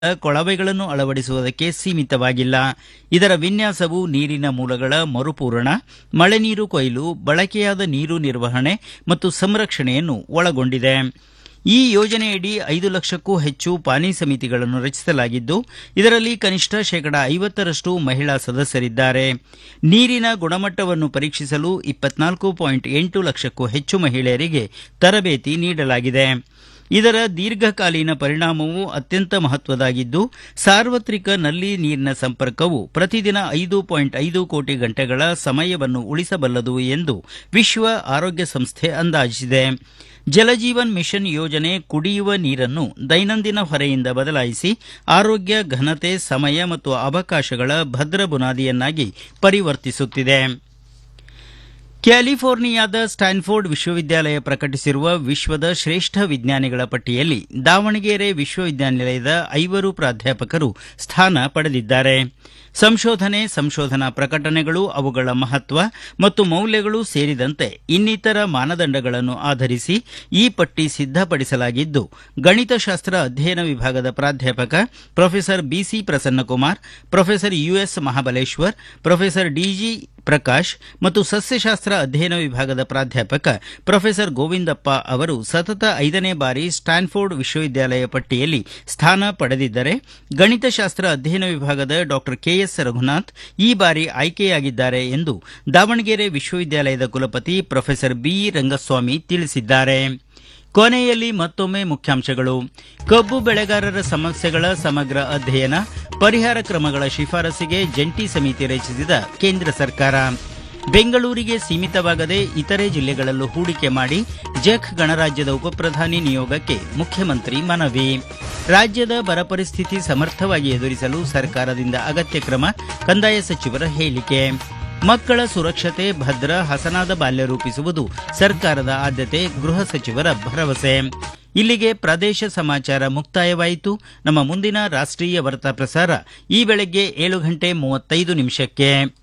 ಕೊಳವೆಗಳನ್ನು ಅಳವಡಿಸುವುದಕ್ಕೆ ಸೀಮಿತವಾಗಿಲ್ಲ ಇದರ ವಿನ್ಯಾಸವು ನೀರಿನ ಮೂಲಗಳ ಮರುಪೂರಣ ಮಳೆ ನೀರು ಕೊಯ್ಲು ಬಳಕೆಯಾದ ನೀರು ನಿರ್ವಹಣೆ ಮತ್ತು ಸಂರಕ್ಷಣೆಯನ್ನು ಒಳಗೊಂಡಿದೆ ಈ ಯೋಜನೆಯಡಿ ಐದು ಲಕ್ಷಕ್ಕೂ ಹೆಚ್ಚು ಪಾನಿ ಸಮಿತಿಗಳನ್ನು ರಚಿಸಲಾಗಿದ್ದು ಇದರಲ್ಲಿ ಕನಿಷ್ಠ ಶೇಕಡ ಐವತ್ತರಷ್ಟು ಮಹಿಳಾ ಸದಸ್ಯರಿದ್ದಾರೆ ನೀರಿನ ಗುಣಮಟ್ಟವನ್ನು ಪರೀಕ್ಷಿಸಲು ಇಪ್ಪತ್ನಾಲ್ಕು ಪಾಯಿಂಟ್ ಎಂಟು ಲಕ್ಷಕ್ಕೂ ಹೆಚ್ಚು ಮಹಿಳೆಯರಿಗೆ ತರಬೇತಿ ನೀಡಲಾಗಿದೆ ಇದರ ದೀರ್ಘಕಾಲೀನ ಪರಿಣಾಮವು ಅತ್ಯಂತ ಮಹತ್ವದಾಗಿದ್ದು ಸಾರ್ವತ್ರಿಕ ನಲ್ಲಿ ನೀರಿನ ಸಂಪರ್ಕವು ಪ್ರತಿದಿನ ಐದು ಪಾಯಿಂಟ್ ಐದು ಕೋಟಿ ಗಂಟೆಗಳ ಸಮಯವನ್ನು ಉಳಿಸಬಲ್ಲದು ಎಂದು ವಿಶ್ವ ಆರೋಗ್ಯ ಸಂಸ್ಥೆ ಅಂದಾಜಿಸಿದೆ ಜಲಜೀವನ್ ಮಿಷನ್ ಯೋಜನೆ ಕುಡಿಯುವ ನೀರನ್ನು ದೈನಂದಿನ ಹೊರೆಯಿಂದ ಬದಲಾಯಿಸಿ ಆರೋಗ್ಯ ಘನತೆ ಸಮಯ ಮತ್ತು ಅವಕಾಶಗಳ ಭದ್ರ ಬುನಾದಿಯನ್ನಾಗಿ ಪರಿವರ್ತಿಸುತ್ತಿದೆ ಕ್ಯಾಲಿಫೋರ್ನಿಯಾದ ಸ್ಟ್ಯಾನ್ಫೋರ್ಡ್ ವಿಶ್ವವಿದ್ಯಾಲಯ ಪ್ರಕಟಿಸಿರುವ ವಿಶ್ವದ ಶ್ರೇಷ್ಠ ವಿಜ್ಞಾನಿಗಳ ಪಟ್ಟಿಯಲ್ಲಿ ದಾವಣಗೆರೆ ವಿಶ್ವವಿದ್ಯಾನಿಲಯದ ಐವರು ಪ್ರಾಧ್ಯಾಪಕರು ಸ್ಥಾನ ಪಡೆದಿದ್ದಾರೆ ಸಂಶೋಧನೆ ಸಂಶೋಧನಾ ಪ್ರಕಟಣೆಗಳು ಅವುಗಳ ಮಹತ್ವ ಮತ್ತು ಮೌಲ್ಯಗಳು ಸೇರಿದಂತೆ ಇನ್ನಿತರ ಮಾನದಂಡಗಳನ್ನು ಆಧರಿಸಿ ಈ ಪಟ್ಟಿ ಸಿದ್ದಪಡಿಸಲಾಗಿದ್ದು ಗಣಿತಶಾಸ್ತ್ರ ಅಧ್ಯಯನ ವಿಭಾಗದ ಪ್ರಾಧ್ಯಾಪಕ professor BC Prasanna Kumar professor US Mahabaleshwar professor DG Prakash ಮತ್ತು ಸಸ್ಯಶಾಸ್ತ್ರ ಅಧ್ಯಯನ ವಿಭಾಗದ ಪ್ರಾಧ್ಯಾಪಕ ಪ್ರೊಫೆಸರ್ ಗೋವಿಂದಪ್ಪ ಅವರು ಸತತ ಐದನೇ ಬಾರಿ ಸ್ಟ್ಯಾನ್ಫೋರ್ಡ್ ವಿಶ್ವವಿದ್ಯಾಲಯ ಪಟ್ಟಿಯಲ್ಲಿ ಸ್ಥಾನ ಪಡೆದಿದ್ದರೆ ಗಣಿತಶಾಸ್ತ್ರ ಅಧ್ಯಯನ ವಿಭಾಗದ ಡಾಕ್ಟರ್ ಕೆಎಸ್ ರಘುನಾಥ್ ಈ ಬಾರಿ ಆಯ್ಕೆಯಾಗಿದ್ದಾರೆ ಎಂದು ದಾವಣಗೆರೆ ವಿಶ್ವವಿದ್ಯಾಲಯದ ಕುಲಪತಿ ಪ್ರೊಫೆಸರ್ ಬಿ ರಂಗಸ್ವಾಮಿ ತಿಳಿಸಿದ್ದಾರೆ ಕೊನೆಯಲ್ಲಿ ಮತ್ತೊಮ್ಮೆ ಮುಖ್ಯಾಂಶಗಳು ಕಬ್ಬು ಬೆಳೆಗಾರರ ಸಮಸ್ಯೆಗಳ ಸಮಗ್ರ ಅಧ್ಯಯನ ಪರಿಹಾರ ಕ್ರಮಗಳ ಶಿಫಾರಸಿಗೆ ಜಂಟಿ ಸಮಿತಿ ರಚಿಸಿದ ಕೇಂದ್ರ ಸರ್ಕಾರ ಬೆಂಗಳೂರಿಗೆ ಸೀಮಿತವಾಗದೆ ಇತರೆ ಜಿಲ್ಲೆಗಳಲ್ಲೂ ಹೂಡಿಕೆ ಮಾಡಿ ಜೆಕ್ ಗಣರಾಜ್ಯದ ಉಪಪ್ರಧಾನಿ ನಿಯೋಗಕ್ಕೆ ಮುಖ್ಯಮಂತ್ರಿ ಮನವಿ ರಾಜ್ಯದ ಬರ ಪರಿಸ್ಥಿತಿ ಸಮರ್ಥವಾಗಿ ಎದುರಿಸಲು ಸರ್ಕಾರದಿಂದ ಅಗತ್ಯ ಕ್ರಮ ಕಂದಾಯ ಸಚಿವರ ಹೇಳಿಕೆ ಮಕ್ಕಳ ಸುರಕ್ಷತೆ ಭದ್ರ ಹಸನಾದ ಬಾಲ್ಯ ರೂಪಿಸುವುದು ಸರ್ಕಾರದ ಆದ್ಯತೆ ಗೃಹ ಸಚಿವರ ಭರವಸೆ ಇಲ್ಲಿಗೆ ಪ್ರದೇಶ ಸಮಾಚಾರ ಮುಕ್ತಾಯವಾಯಿತು ನಮ್ಮ ಮುಂದಿನ ರಾಷ್ಟೀಯ ವಾರ್ತಾ ಪ್ರಸಾರ ಈ ಬೆಳಗ್ಗೆ ಏಳು ಗಂಟೆ ಮೂವತ್ತೈದು ನಿಮಿಷಕ್ಕೆ